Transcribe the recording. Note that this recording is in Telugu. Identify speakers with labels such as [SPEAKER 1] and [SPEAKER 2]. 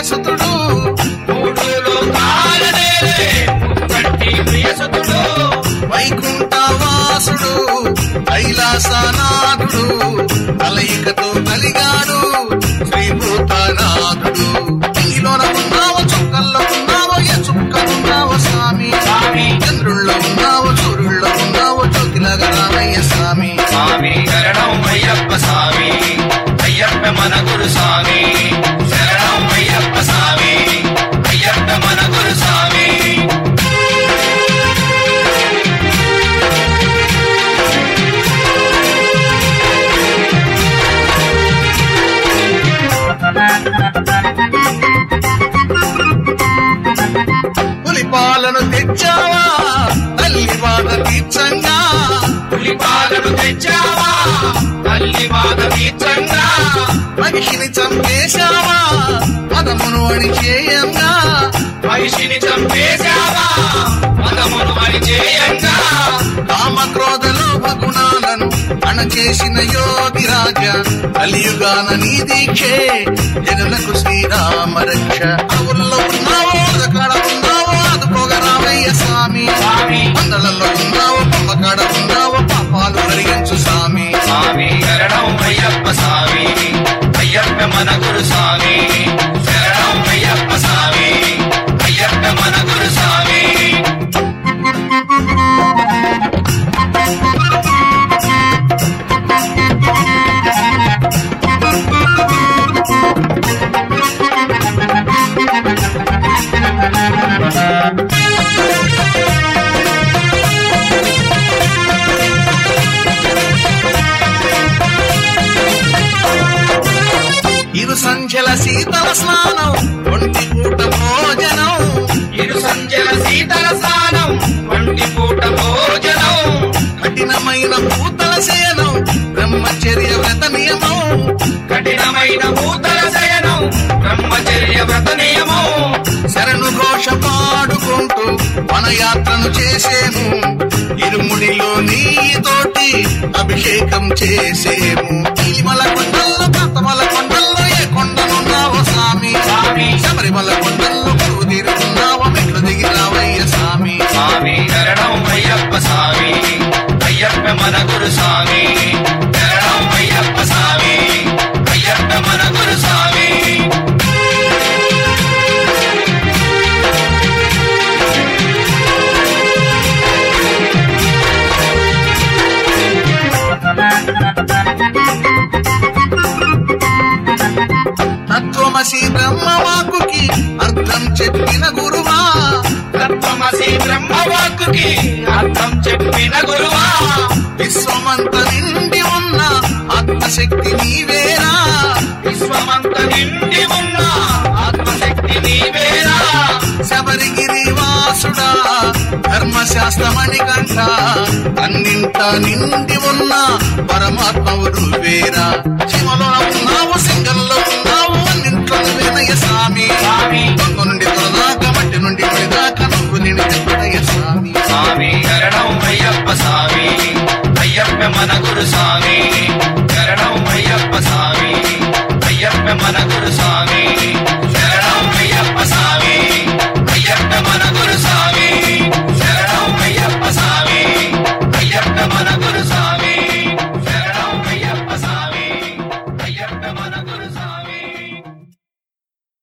[SPEAKER 1] ప్రియసుతుడు
[SPEAKER 2] మూడు లోకాలనేలే ముక్కంటి ప్రియసుతుడు
[SPEAKER 1] వైకుంఠవాసుడు కైలాసనాథుడు కలయికతో కలిగాడు శ్రీభూతనాథుడు నీలోన ఉన్నావు చుక్కల్లో ఉన్నావు ఏ చుక్కలున్నావు స్వామి
[SPEAKER 2] స్వామి
[SPEAKER 1] చంద్రుల్లో ఉన్నావు సూర్యుల్లో ఉన్నావు జ్యోతిలాగా రామయ్య స్వామి
[SPEAKER 2] స్వామి శరణం అయ్యప్ప స్వామి అయ్యప్ప మన గురు స్వామి శరణం అయ్యప్ప స్వామి అయ్యప్ప మన గురు స్వామి
[SPEAKER 1] పులిపాలను తెచ్చావా తల్లి బాధ తీర్చంగా
[SPEAKER 2] పులి పాలను తెచ్చావా తల్లి బాధ తీర్చంగా
[SPEAKER 1] మనిషిని చంపేశావా పదమును అణిచేయంగా
[SPEAKER 2] మనిషిని చంపేశావా మదమును అని చేయంగా
[SPEAKER 1] కామక్రోధ లోభ గుణాలను అణచేసిన యోగి రాజ కలియుగాన నీ దీక్షే జనులకు శ్రీరామ రక్ష అవుల్లో ఉన్నావో అదకాడ ఉన్నావో అదుకోగా రామయ్య స్వామి
[SPEAKER 2] స్వామి
[SPEAKER 1] మందలలో ఉన్నావో పంపకాడ ఉన్నావో పాపాలు కలిగించు స్వామి
[SPEAKER 2] స్వామి శరణం అయ్యప్ప స్వామి అయ్యప్ప మన గురు స్వామి శరణం అయ్యప్ప స్వామి అయ్యప్ప మన గురు స్వామి
[SPEAKER 1] ఇరు సంఖ్యల శీతల స్నానం ఒంటి పూట భోజనం
[SPEAKER 2] ఇరు సంజల శీతల స్నానం వంటి పూట భోజనం
[SPEAKER 1] కఠినమైన పూతల శయనం బ్రహ్మచర్య వ్రత నియమం
[SPEAKER 2] కఠినమైన భూతల శయనం బ్రహ్మచర్య వ్రత నియమం
[SPEAKER 1] శరణు ఘోష పాడుకుంటూ వనయాత్రను చేసేము ఇరుముడిలో నీతోటి అభిషేకం చేసేము నీలిమల కొండల్లో కత్తమల కొండల్లో ఏ కొండనున్నావో స్వామి
[SPEAKER 2] స్వామి
[SPEAKER 1] శబరిమల కొండల్లో కరువు తీరుకున్నావో మెట్లు దిగి రావయ్య స్వామి
[SPEAKER 2] స్వామి శరణం అయ్యప్ప స్వామి అయ్యప్ప మన గురు స్వామి శరణం అయ్యప్ప స్వామి అయ్యప్ప మన గురు స్వామి
[SPEAKER 1] తత్వమసి బ్రహ్మవాకుకి అర్థం చెప్పిన గురువా
[SPEAKER 2] తత్వమసి బ్రహ్మవాక్కుకి అర్థం చెప్పిన గురువా
[SPEAKER 1] విశ్వమంత నిండి ఉన్న ఆత్మశక్తి నీవేరా
[SPEAKER 2] విశ్వమంత నిండి ఉన్న ఆత్మశక్తి నీవేరా
[SPEAKER 1] శబరిగిరి వాసుడా ధర్మశాస్త్రమణి కంట అన్నింట నిండి ఉన్న పరమాత్మవు నువ్వేరా శివలో ఉన్నావు సింగంలో ఉన్నావు అన్నింట్లో నువ్వేనయ్య స్వామి
[SPEAKER 2] స్వామి
[SPEAKER 1] దొంగ నుండి దొరదాకా మట్టి నుండి పడిదాకా నువ్వు నేను చెప్పనయ్య స్వామి
[SPEAKER 2] స్వామి శరణం అయ్యప్ప స్వామి అయ్యప్ప మన గురు స్వామి శరణం అయ్యప్ప స్వామి అయ్యప్ప మన గురు స్వామి